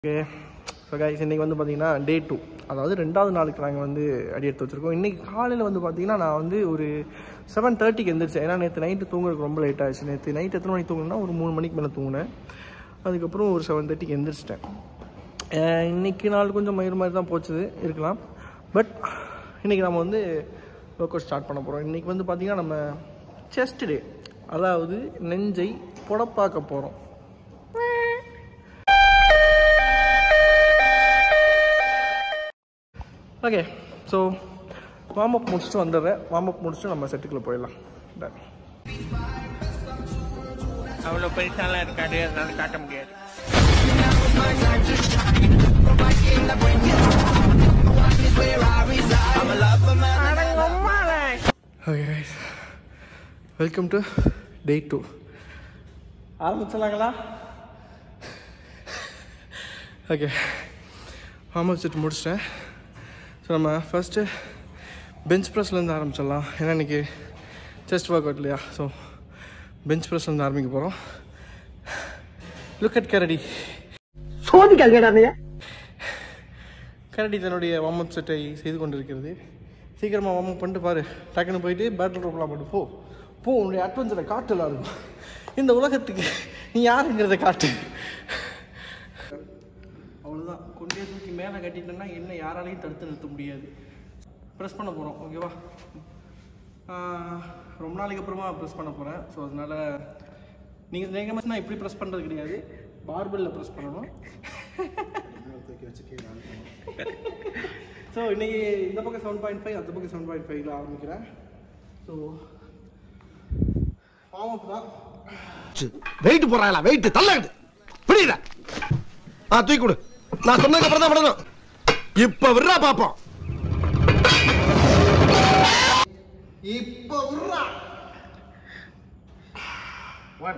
Okay so guys இன்றைக்கி வந்து பார்த்தீங்கன்னா டே டூ அதாவது ரெண்டாவது நாளுக்கு நாங்கள் வந்து அடி எடுத்து வச்சுருக்கோம் இன்றைக்கி காலையில் வந்து பார்த்தீங்கன்னா நான் வந்து ஒரு செவன் தேர்ட்டிக்கு எந்திரிச்சேன் ஏன்னா நேற்று நைட்டு தூங்குறதுக்கு ரொம்ப லேட் ஆயிடுச்சு நேற்று நைட் எத்தனை மணிக்கு தூங்கினா ஒரு மூணு மணிக்கு மேலே தூங்கினேன் அதுக்கப்புறம் ஒரு செவன் தேர்ட்டிக்கு எந்திரிச்சிட்டேன் அஹ் இன்னைக்கு நாள் கொஞ்சம் மயிர் மாதிரி தான் போச்சுது இருக்கலாம் பட் இன்றைக்கி நம்ம வந்து ஒர்க் அவுட் ஸ்டார்ட் பண்ண போகிறோம் இன்றைக்கி வந்து பார்த்திங்கன்னா நம்ம செஸ்ட் டே அதாவது நெஞ்சை புடப்பாக்க போகிறோம் ஓகே ஸோ வார்ம் அப் முடிச்சுட்டு வந்துடுறேன் வார்ம் அப் முடிச்சுட்டு நம்ம செட்டுக்குள்ளே போயிடலாம் Done. அவ்வளோ பெருசாலாம் இருக்காது அதனால காட்ட முடியாது okay guys welcome to day two ஆரம்பிச்சிடலாங்களா ஓகே வார்ம் அப் செட் முடிச்சிட்டேன் ஸோ நம்ம ஃபஸ்ட்டு பெஞ்ச் ப்ரெஸ்லேருந்து ஆரம்பிச்சிடலாம் ஏன்னா இன்றைக்கி செஸ்ட் ஒர்க் அவுட் இல்லையா ஸோ பெஞ்ச் ப்ரெஸ்லேருந்து ஆரம்பிக்க போகிறோம் லுக் அட் கரடி சோதிக்காதீங்கடா கரடி தன்னுடைய வார்ம் அப் செட்டை செய்து கொண்டிருக்கிறது சீக்கிரமாக வார்ம் அப் பண்ணிட்டு பாரு டக்குன்னு போயிட்டு பேட்டில் ரோப்லாம் போட்டு போ போ உன்னுடைய அட்வென்ச்சரை காட்டு எல்லாருக்கும் இந்த உலகத்துக்கு நீ யாருங்கிறத காட்டு அவ்வளோதான் கொண்டே தூக்கி மேலே கட்டிட்டேன்னா என்ன யாராலையும் தடுத்து நிறுத்த முடியாது ப்ரெஸ் பண்ண போகிறோம் ஓகேவா ஆஹ், ரொம்ப நாளைக்கு அப்புறமா ப்ரெஸ் பண்ண போகிறேன் ஸோ அதனால் நீங்கள் நீங்கள் நான் இப்படி ப்ரெஸ் பண்ணுறது கிடையாது பார்பலில் ப்ரெஸ் பண்ணணும் ஸோ இன்னைக்கு இந்த பக்கம் செவன் பாயிண்ட் ஃபைவ் அந்த பக்கம் செவன் பாயிண்ட் ஃபைவ்ல ஆரம்பிக்கிறேன் ஸோ வார்ம் தான் வெயிட் போறாங்களா வெயிட் தள்ளாது புரியுதா ஆ தூக்கி கொடு நான் சொன்னதுக்கு அப்புறம் தான் விடணும் இப்ப விடுறா பாப்போம் இப்போ விட்றா one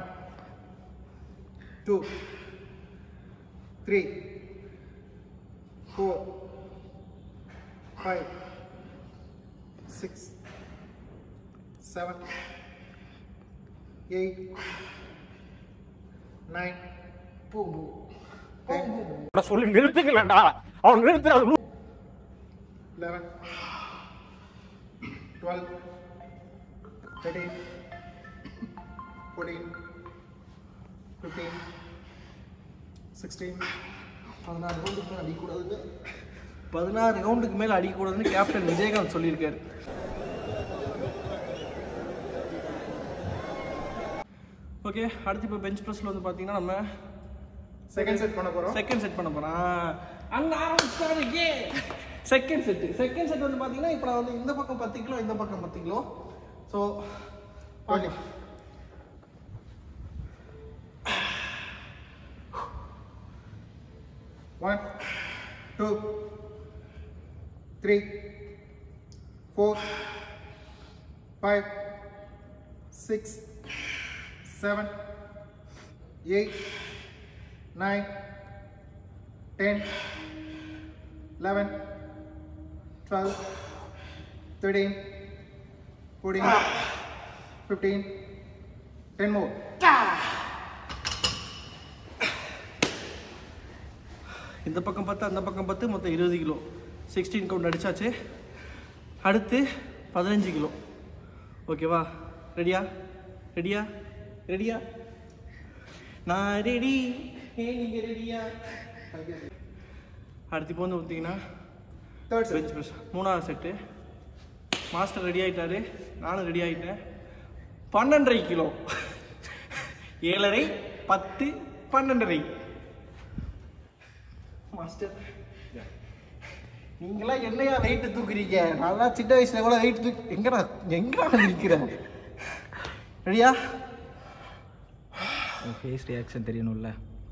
two three four five six seven eight nine போ சொல்லி நிறுத்துங்களேன்டா அவன் நிறுத்துறது eleven twelve thirteen fourteen fifteen sixteen பதினாறு ரவுண்டுக்கு மேலே அடிக்கக்கூடாதுன்னு பதினாறு ரவுண்டுக்கு மேலே அடிக்கக்கூடாதுன்னு கேப்டன் விஜயகாந்த் சொல்லியிருக்காரு ஓகே அடுத்து இப்போ பெஞ்ச் ப்ரெஸ்ல வந்து பார்த்தீங்கன்னா நம்ம செகண்ட் செட் பண்ண போறோம் செகண்ட் செட் பண்ண போறோம் அங்க ஆரம்பிச்சாரு செகண்ட் செட் செகண்ட் செட் வந்து பாத்தீங்கன்னா இப்போ நான் வந்து இந்த பக்கம் பத்து கிலோ இந்த பக்கம் பத்து kilo so okay one two three four five six seven eight nine, ten, eleven, twelve, thirteen, fourteen, fifteen, ten more. இந்த பக்கம் பத்து அந்த பக்கம் பத்து மொத்தம் இருபது கிலோ சிக்ஸ்டீன் கவுண்ட் அடிச்சாச்சு அடுத்து பதினஞ்சு கிலோ ஓகேவா ரெடியா ரெடியா ரெடியா நான் ரெடி நீங்க ரெடியா அடுத்து இப்போ வந்து பார்த்தீங்கன்னா தேர்ட் பெஞ்ச் ப்ரெஸ் மூணாவது செட்டு மாஸ்டர் ரெடி ஆயிட்டாரு நானும் ரெடி ஆயிட்டேன் பன்னெண்டரை கிலோ ஏழரை பத்து பன்னெண்டரை மாஸ்டர் நீங்களாம் என்னையா வெயிட் தூக்குறீங்க நான் சின்ன வயசுல கூட வெயிட் தூக்கி எங்கடா எங்கடா நிற்கிறேன் ரெடியா ஃபேஸ் ரியாக்ஷன் தெரியணும்ல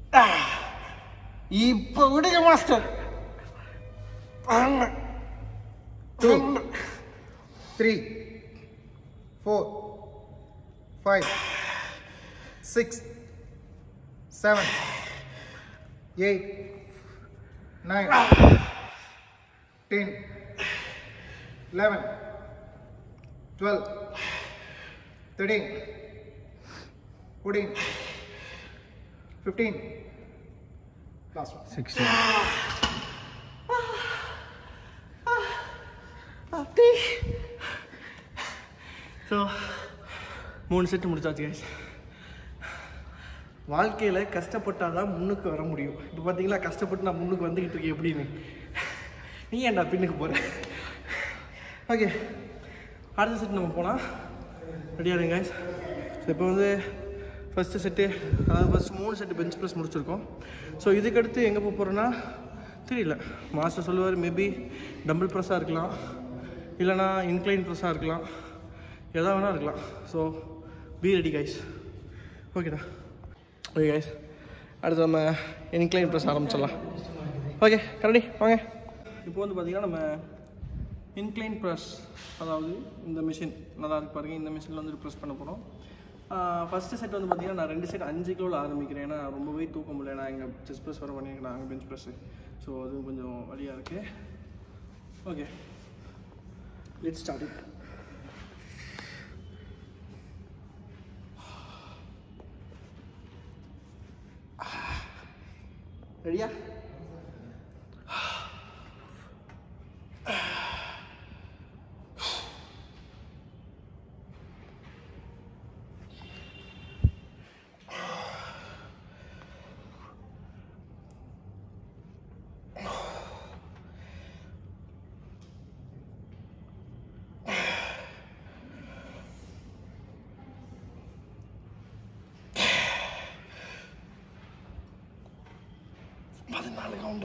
இப்ப விடுங்க master two three four five six seven eight nine ten eleven twelve thirteen fourteen 15, six so மூணு செட்டு முடிச்சாச்சு guys வாழ்க்கையில் கஷ்டப்பட்டால் தான் முன்னுக்கு வர முடியும் இப்போ பார்த்தீங்களா கஷ்டப்பட்டு நான் முன்னுக்கு வந்துக்கிட்டு இருக்கேன் எப்படின்னு நீ ஏன்டா பின்னுக்கு போகிற ஓகே அடுத்த செட் நம்ம போனால் ரெடியாக இருங்க guys ஸோ இப்போ வந்து ஃபஸ்ட்டு செட்டு அதாவது ஃபஸ்ட் மூணு செட்டு பெஞ்ச் ப்ரெஸ் முடிச்சிருக்கோம் ஸோ இதுக்கடுத்து எங்கே போக போகிறோன்னா தெரியல மாஸ்டர் சொல்லுவார் மேபி டம்பிள் ப்ரெஸ்ஸாக இருக்கலாம் இல்லைனா இன்க்ளைன் ப்ரெஸ்ஸாக இருக்கலாம் எதா வேணால் இருக்கலாம் ஸோ பி ரெடி கைஸ் ஓகேடா ஓகே கைஸ் அடுத்து நம்ம இன்க்ளைன் ப்ரெஸ் ஆரம்பிச்சிடலாம் ஓகே கரடி வாங்க இப்போ வந்து பார்த்தீங்கன்னா நம்ம இன்க்ளைன் ப்ரெஸ் அதாவது இந்த மிஷின் நல்லா இருக்கு பாருங்க இந்த மிஷினில் வந்து ப்ரெஸ் பண்ண போகிறோம் ஃபஸ்ட்டு செட் வந்து பார்த்தீங்கன்னா நான் ரெண்டு செட் அஞ்சு கிலோவில் ஆரம்பிக்கிறேன் ஏன்னா ரொம்ப வெயிட் தூக்க முடியல நான் இங்கே செஸ் ப்ரெஸ் வர பண்ணியிருக்கேன் அங்கே பெஞ்ச் ப்ரெஸ்ஸு ஸோ அது கொஞ்சம் வழியாக இருக்குது ஓகே லெட் ஸ்டார்ட் இட் ரெடியா பதினாலு கவுண்டு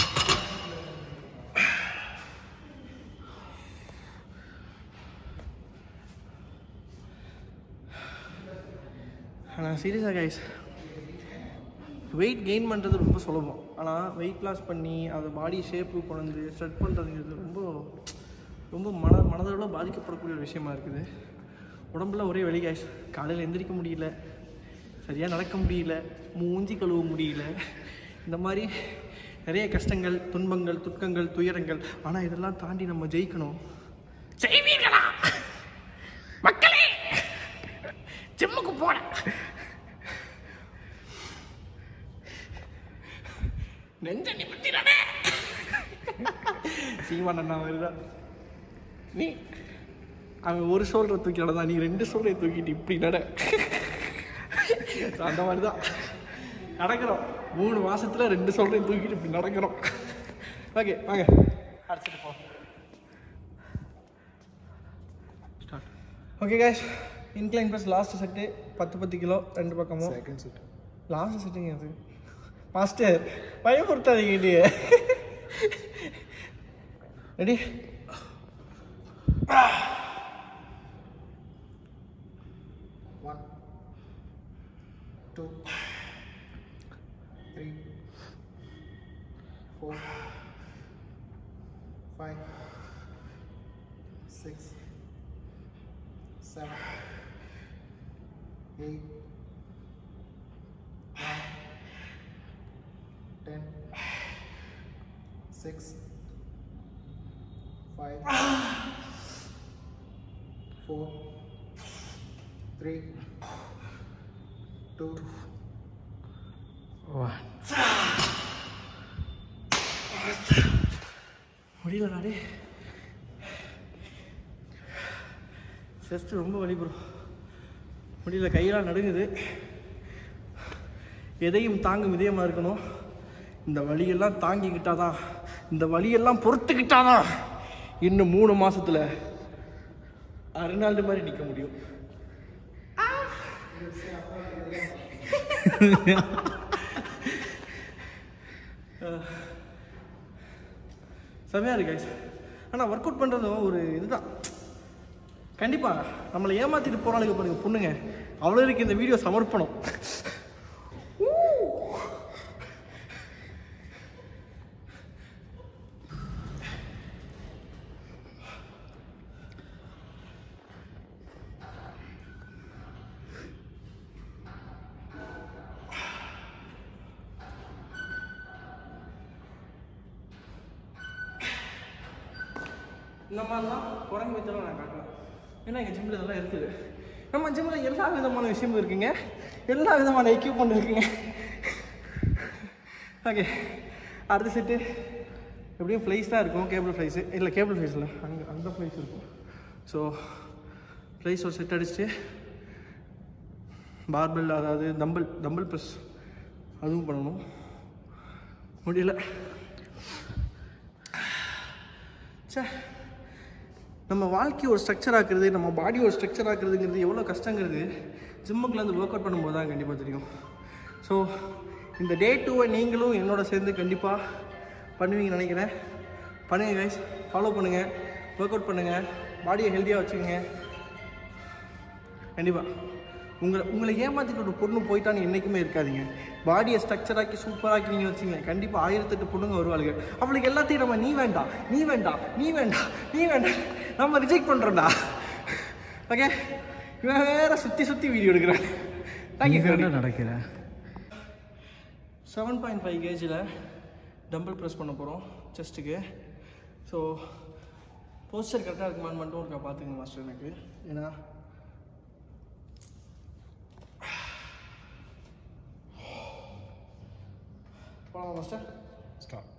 ஆனால் சீரியஸாக கைஸ் வெயிட் கெயின் பண்ணுறது ரொம்ப சுலபம் ஆனால் வெயிட் லாஸ் பண்ணி அதை பாடி ஷேப்பு கொண்டு ஸ்ட்ரெட் பண்ணுறதுங்கிறது ரொம்ப ரொம்ப மன மனதளவில் பாதிக்கப்படக்கூடிய ஒரு விஷயமா இருக்குது உடம்புல ஒரே வெளி கைஸ் காலையில் எந்திரிக்க முடியல சரியாக நடக்க முடியல மூஞ்சி கழுவ முடியல இந்த மாதிரி நிறைய கஷ்டங்கள் துன்பங்கள் துக்கங்கள் துயரங்கள் ஆனால் இதெல்லாம் தாண்டி நம்ம ஜெயிக்கணும் செய்வீர்களா மக்களே ஜிம்முக்கு போன நெஞ்ச நிமித்திடனே சீமான் அண்ணா வருதான் நீ அவன் ஒரு ஷோல்டரை தூக்கி நடந்தான் நீ ரெண்டு ஷோல்டரை தூக்கிட்டு இப்படி நட அந்த மாதிரி தான் நடக்கிறோம் மூணு மாசத்துல ரெண்டு ஷோல்டரையும் தூக்கிட்டு இப்படி நடக்கிறோம் ஓகே வாங்க அடிச்சுட்டு போ start okay guys incline plus last set பத்து பத்து கிலோ ரெண்டு பக்கமும் செகண்ட் செட் லாஸ்ட் செட்டுங்க அது மாஸ்டர் பயமுறுத்தாதீங்க இல்லையே ready One, two, three, four, five, six, seven, eight, nine, ten, six, five, four, three, two, முடியலடா டே செஸ்ட் ரொம்ப வலி ப்ரோ முடியல கையெல்லாம் நடுங்குது எதையும் தாங்கும் இதயமா இருக்கணும் இந்த வலியெல்லாம் தாங்கிக்கிட்டாதான் இந்த வலியெல்லாம் பொறுத்துக்கிட்டாதான் இன்னும் மூணு மாசத்துல அருணாண்டு மாதிரி நிக்க முடியும் செமையா இருக்கு guys. ஆனா ஒர்க் அவுட் பண்றதும் ஒரு இதுதான் கண்டிப்பா நம்மளை ஏமாத்திட்டு போறாளுங்க பாருங்க பொண்ணுங்க அவ்வளோ இருக்கு இந்த வீடியோ சமர்ப்பணம் இந்த மாதிரிலாம் குரங்கு வித்தெல்லாம் நான் காட்டலாம் ஏன்னா எங்கள் ஜிம்மில் இதெல்லாம் இருக்குது நம்ம ஜிம்மில் எல்லா விதமான விஷயமும் இருக்குங்க எல்லா விதமான எக்யூப்மெண்ட் இருக்குங்க ஓகே அடுத்த செட்டு எப்படியும் ஃப்ளைஸ் தான் இருக்கும் கேபிள் ஃப்ளைஸு இல்லை கேபிள் ஃப்ளைஸ் இல்லை அங்கே அந்த ஃப்ளைஸ் இருக்கும் ஸோ ஃப்ளைஸ் ஒரு செட் அடிச்சுட்டு பார்பெல் அதாவது தம்பிள் தம்பிள் ப்ரெஸ் அதுவும் பண்ணணும் முடியல ச்சே நம்ம வாழ்க்கையை ஒரு ஸ்ட்ரக்சர் ஆக்குறது நம்ம பாடி ஒரு ஸ்ட்ரக்சர் ஆக்குறதுங்கிறது எவ்வளோ கஷ்டங்கிறது ஜிம்முக்குள்ள வந்து ஒர்க் அவுட் பண்ணும்போது தான் கண்டிப்பாக தெரியும் ஸோ இந்த டே டூவை நீங்களும் என்னோட சேர்ந்து கண்டிப்பாக பண்ணுவீங்கன்னு நினைக்கிறேன் பண்ணுங்க கைஸ் ஃபாலோ பண்ணுங்கள் ஒர்க் அவுட் பண்ணுங்கள் பாடியை ஹெல்த்தியாக வச்சுக்கோங்க கண்டிப்பாக உங்களை உங்களை ஏமாற்றிட்டு ஒரு பொண்ணு போயிட்டான்னு என்றைக்குமே இருக்காதீங்க பாடியை ஸ்ட்ரக்சர் ஆக்கி சூப்பராக்கி நீங்கள் வச்சுங்க கண்டிப்பாக ஆயிரத்தெட்டு பொண்ணுங்க வருவாளுங்க அவளுக்கு எல்லாத்தையும் நம்ம நீ வேண்டாம் நீ வேண்டாம் நீ வேண்டாம் நீ வேண்டாம் நம்ம ரிஜெக்ட் பண்ணுறோம்டா ஓகே இவன் வேற சுற்றி சுற்றி வீடியோ எடுக்கிறான் தேங்க்யூ நடக்கிற செவன் பாயிண்ட் ஃபைவ் கேஜில் டம்பிள் ப்ரெஸ் பண்ண போகிறோம் செஸ்ட்டுக்கு ஸோ போஸ்டர் கரெக்டாக இருக்குமான்னு மட்டும் இருக்கா பார்த்துங்க மாஸ்டர் எனக்கு ஏன்னா போகலாமா மாஸ்டர் ஸ்டாப்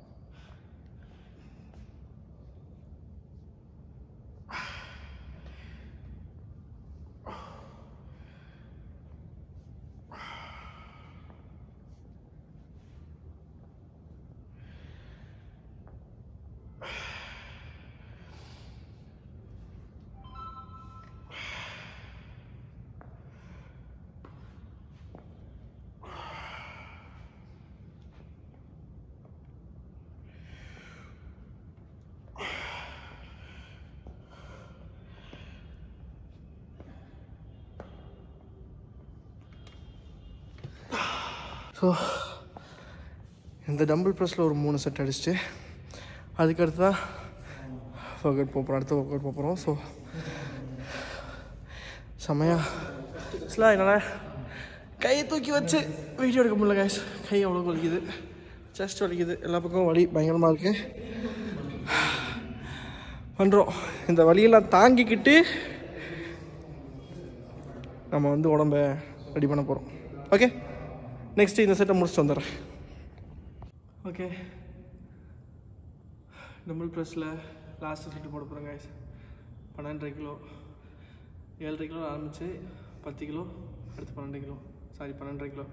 ஸோ இந்த டம்பிள் ப்ரெஸ்ஸில் ஒரு மூணு செட் அடிச்சுட்டு அதுக்கடுத்து தான் ஒர்க் அவுட் போகிறோம் அடுத்த ஒர்க் அவுட் போகிறோம் ஸோ செம்மையா ஆக்சுவலாக என்னால் கையை தூக்கி வச்சு வீடியோ எடுக்க முடியல கைஸ் கை அவ்வளோ வலிக்குது செஸ்ட் வலிக்குது எல்லா பக்கமும் வலி பயங்கரமாக இருக்குது பண்ணுறோம் இந்த வலியெல்லாம் தாங்கிக்கிட்டு நம்ம வந்து உடம்ப ரெடி பண்ண போகிறோம் ஓகே நெக்ஸ்ட் இந்த செட்டை முடிச்சுட்டு வந்துடுறேன் ஓகே டம்பிள் ப்ரெஸ்ஸில் லாஸ்ட்டு செட்டு போட போகிறேன் கைஸ் பன்னெண்டரை கிலோ ஏழரை கிலோ ஆரம்பிச்சு பத்து கிலோ அடுத்து பன்னெண்டு கிலோ சாரி பன்னெண்டரை கிலோ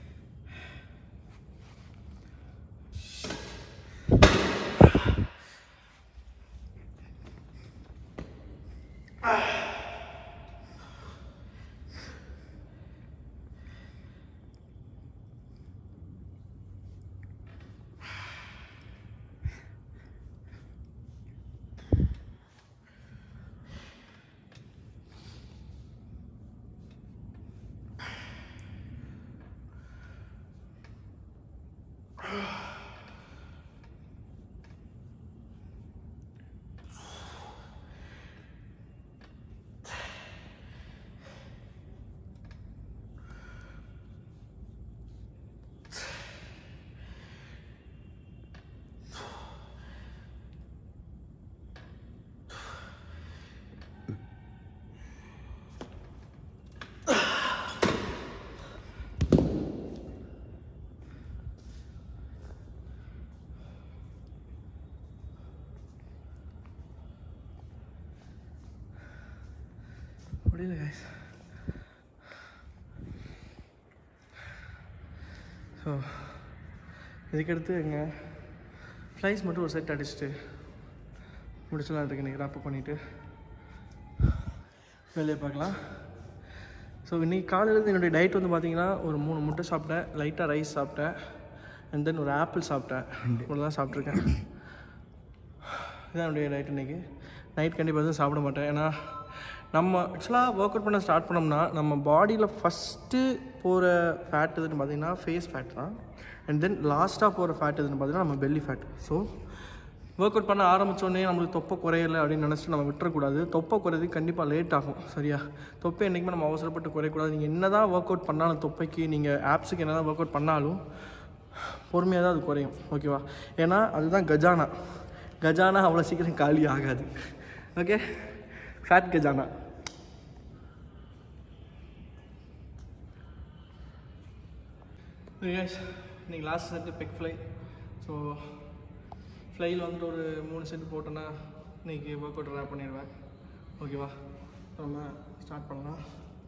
முடியல கைஸ் ஸோ இதுக்கடுத்து எங்க ஃப்ளைஸ் மட்டும் ஒரு செட் அடிச்சுட்டு முடிச்சலாம் இருக்கு இன்றைக்கி ராப் பண்ணிவிட்டு வேலையை பார்க்கலாம் ஸோ இன்றைக்கி காலையிலேருந்து என்னுடைய டயட் வந்து பார்த்தீங்கன்னா ஒரு மூணு முட்டை சாப்பிட்டேன் லைட்டாக ரைஸ் சாப்பிட்டேன் அண்ட் தென் ஒரு ஆப்பிள் சாப்பிட்டேன் இவ்வளோ தான் சாப்பிட்ருக்கேன் இதான் என்னுடைய டயட் இன்னைக்கு நைட் கண்டிப்பாக எதுவும் சாப்பிட மாட்டேன் ஏன்னா நம்ம ஆக்சுவலாக ஒர்க் அவுட் பண்ண ஸ்டார்ட் பண்ணோம்னா நம்ம பாடியில் ஃபஸ்ட்டு போகிற ஃபேட் எதுன்னு பார்த்தீங்கன்னா ஃபேஸ் ஃபேட் தான் அண்ட் தென் லாஸ்ட்டாக போகிற ஃபேட் எதுன்னு பார்த்தீங்கன்னா நம்ம belly fat so workout பண்ண ஆரம்பித்தோடனே நம்மளுக்கு தொப்பை குறையலை அப்படின்னு நினச்சிட்டு நம்ம விட்டுறக்கூடாது தொப்பை குறையதுக்கு கண்டிப்பாக லேட் ஆகும் சரியா தொப்பை என்றைக்குமே நம்ம அவசரப்பட்டு குறையக்கூடாது நீங்கள் என்ன தான் ஒர்க் அவுட் பண்ணாலும் தொப்பைக்கு நீங்கள் ஆப்ஸுக்கு என்ன தான் ஒர்க் அவுட் பண்ணாலும் பொறுமையாக தான் அது குறையும் ஓகேவா ஏன்னா அதுதான் கஜானா கஜானா அவ்வளோ சீக்கிரம் காலி ஆகாது ஓகே ஃபேட் கஜானா இன்னைக்கு last set pec fly so ஃப்ளையில் வந்துட்டு ஒரு மூணு செட்டு போட்டோன்னா இன்னைக்கு ஒர்க் அவுட் ரேப் பண்ணிடுவேன் ஓகேவா நம்ம ஸ்டார்ட் பண்ணலாம்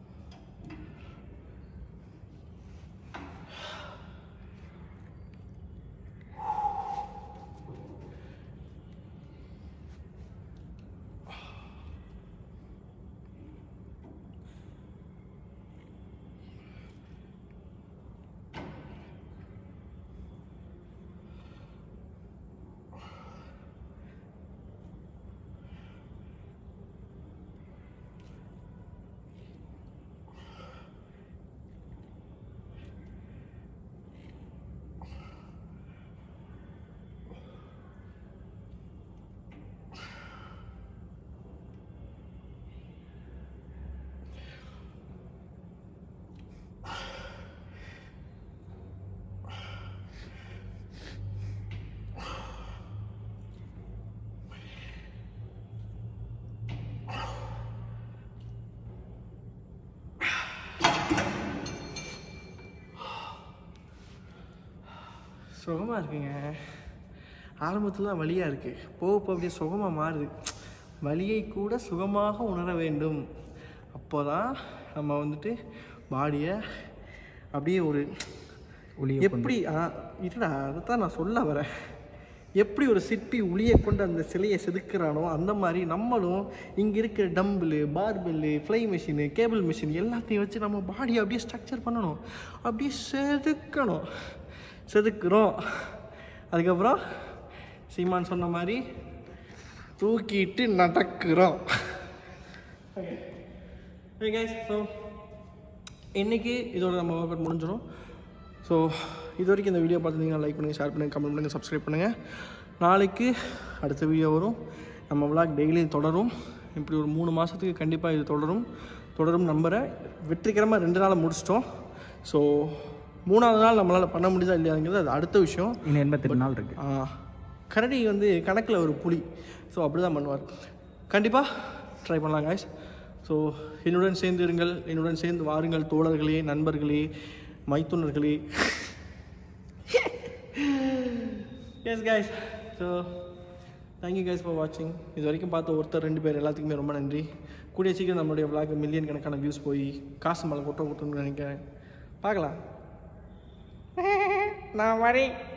சுகமாக இருக்குங்க ஆரம்பத்தில் தான் வலியாக இருக்குது போக போக அப்படியே சுகமாக மாறுது வலியை கூட சுகமாக உணர வேண்டும் அப்போ தான் நம்ம வந்துட்டு பாடியை அப்படியே ஒரு எப்படி ஆ இருடா அதை தான் நான் சொல்ல வரேன் எப்படி ஒரு சிற்பி உளியை கொண்டு அந்த சிலையை செதுக்குறானோ அந்த மாதிரி நம்மளும் இங்கே இருக்கிற dumbbell barbell fly machine cable machine எல்லாத்தையும் வச்சு நம்ம பாடியை அப்படியே ஸ்ட்ரக்சர் பண்ணணும் அப்படியே செதுக்கணும் செதுக்குறோம் அதுக்கப்புறம் சீமான் சொன்ன மாதிரி தூக்கிட்டு நடக்கிறோம் ஓகே கைஸ் ஸோ இன்றைக்கி இதோட நம்ம ஒர்க் அவுட் முடிஞ்சிடும் ஸோ இது வரைக்கும் இந்த வீடியோ பார்த்துருந்தீங்கன்னா லைக் பண்ணுங்கள் ஷேர் பண்ணுங்கள் கமெண்ட் பண்ணுங்கள் சப்ஸ்கிரைப் பண்ணுங்கள் நாளைக்கு அடுத்த வீடியோ வரும் நம்ம விளாக் டெய்லியும் தொடரும் இப்படி ஒரு மூணு மாதத்துக்கு கண்டிப்பாக இது தொடரும் தொடரும் நம்புகிறேன் வெற்றிகரமாக ரெண்டு நாள் முடிச்சிட்டோம் ஸோ மூணாவது நாள் நம்மளால் பண்ண முடியுதா இல்லையாங்கிறது அது அடுத்த விஷயம் இன்னும் எண்பத்தெட்டு நாள் இருக்கு ஆ, கரடி வந்து கணக்கில் ஒரு புலி ஸோ அப்படி தான் பண்ணுவார் கண்டிப்பாக ட்ரை பண்ணலாம் guys ஸோ என்னுடன் சேர்ந்து இருங்கள் என்னுடன் சேர்ந்து வாருங்கள் தோழர்களே நண்பர்களே மைத்துனர்களே yes guys so thank you guys for வாட்சிங் இது வரைக்கும் பார்த்த ஒருத்தர் ரெண்டு பேர் எல்லாத்துக்குமே ரொம்ப நன்றி கூடிய சீக்கிரம் நம்மளுடைய vlog மில்லியன் கணக்கான வியூஸ் போய் காசு மேலே கொட்ட கொட்டணும்னு நினைக்கிறேன் பார்க்கலாம் நான் வரேன்